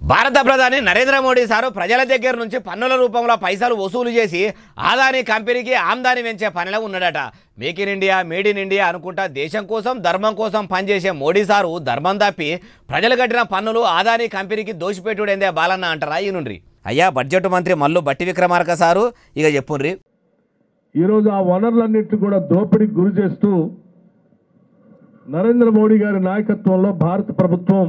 భారత ప్రధాని నరేంద్ర మోడీ సారు ప్రజల దగ్గర నుంచి పన్నుల రూపంలో పైసలు వసూలు చేసి ఆదాని కంపెనీకి ఆమ్దాని పెంచే పనిలో ఉన్నాడట make in India made in India అనుకుంటా దేశం కోసం ధర్మం కోసం పనిచేసే మోడీ సారు ధర్మం తప్పి ప్రజలు కట్టిన పన్నులు ఆదాని కంపెనీకి దోషిపెట్టుడేందే బాలన్న అంటారా ఈనుండ్రి అయ్యా బడ్జెట్ మంత్రి మల్లు బట్టి విక్రమార్క సారు ఇక చెప్పుండ్రి ఈరోజు ఆ వనరులన్నింటినీ కూడా దోపిడీకి గురి చేస్తూ నరేంద్ర మోడీ గారి నాయకత్వంలో భారత ప్రభుత్వం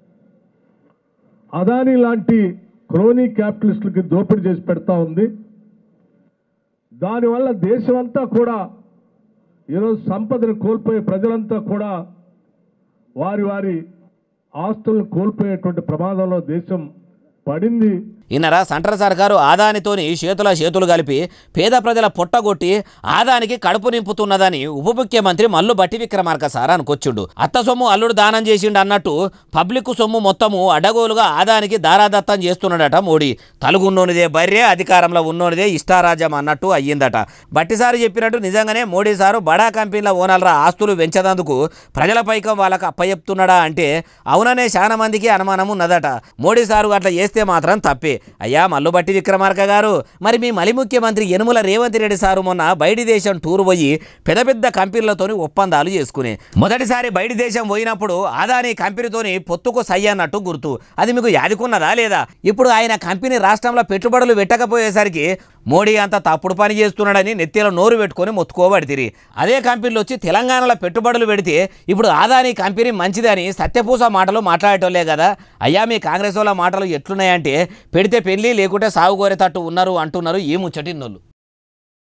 అదానీ లాంటి క్రోనీ క్యాపిటలిస్టులకి దోపిడీ చేసి పెడతా ఉంది దానివల్ల దేశమంతా కూడా ఈరోజు సంపదను కోల్పోయే ప్రజలంతా కూడా వారి వారి ఆస్తులను కోల్పోయేటువంటి ప్రమాదంలో దేశం పడింది ఇన్నరా సెంట్రల్ సర్కారు ఆదానితోని చేతుల చేతులు కలిపి పేద ప్రజల పొట్టగొట్టి ఆదానికి కడుపు నింపుతున్నదని ఉప ముఖ్యమంత్రి మల్లు బట్టి విక్రమార్క సార్ అనుకొచ్చిండు అత్త సొమ్ము అల్లుడు దానం చేసిండు అన్నట్టు పబ్లిక్ సొమ్ము మొత్తము అడ్డగోలుగా ఆదానికి దారాదత్తం చేస్తున్నాడట మోడీ తలుగున్నోనిదే బర్రే అధికారంలో ఉన్నోనిదే ఇష్టారాజ్యం అన్నట్టు అయ్యిందట బట్టి సారు చెప్పినట్టు నిజంగానే మోడీ సారు బడా కంపెనీల ఓనర్ల ఆస్తులు పెంచదందుకు ప్రజల పైకం వాళ్ళకి అప్పచెప్తున్నాడా అంటే అవుననే చాలా మందికి అనుమానం ఉన్నదట మోడీ సారు అట్లా చేస్తే మాత్రం తప్పే అయ్యా మల్లుబట్టి విక్రమార్క గారు మరి మీ మలి ముఖ్యమంత్రి యనుమల రేవంత్ రెడ్డి సారు మొన్న బయటి దేశం టూర్ పోయి పెద్ద పెద్ద కంపెనీలతోని ఒప్పందాలు చేసుకునే మొదటిసారి బయటి దేశం పోయినప్పుడు ఆదాని కంపెనీతోని పొత్తుకు సై అన్నట్టు గుర్తు అది మీకు యాదుకున్నదా లేదా ఇప్పుడు ఆయన కంపెనీ రాష్ట్రంలో పెట్టుబడులు పెట్టకపోయేసరికి మోడీ అంత తప్పుడు పని చేస్తున్నాడని నెత్తిలో నోరు పెట్టుకొని మొత్తుకోబడితిరి అదే కంపెనీలు వచ్చి తెలంగాణలో పెట్టుబడులు పెడితే ఇప్పుడు ఆదాని కంపెనీ మంచిదని సత్యపూస మాటలు మాట్లాడేటోళ్ళే కదా అయ్యా మీ కాంగ్రెస్ వాళ్ళ మాటలు ఎట్లున్నాయంటే పెడితే పెళ్ళి లేకుంటే సాగు కోరేటట్టు ఉన్నారు అంటున్నారు ఈ ముచ్చటిన్నోళ్ళు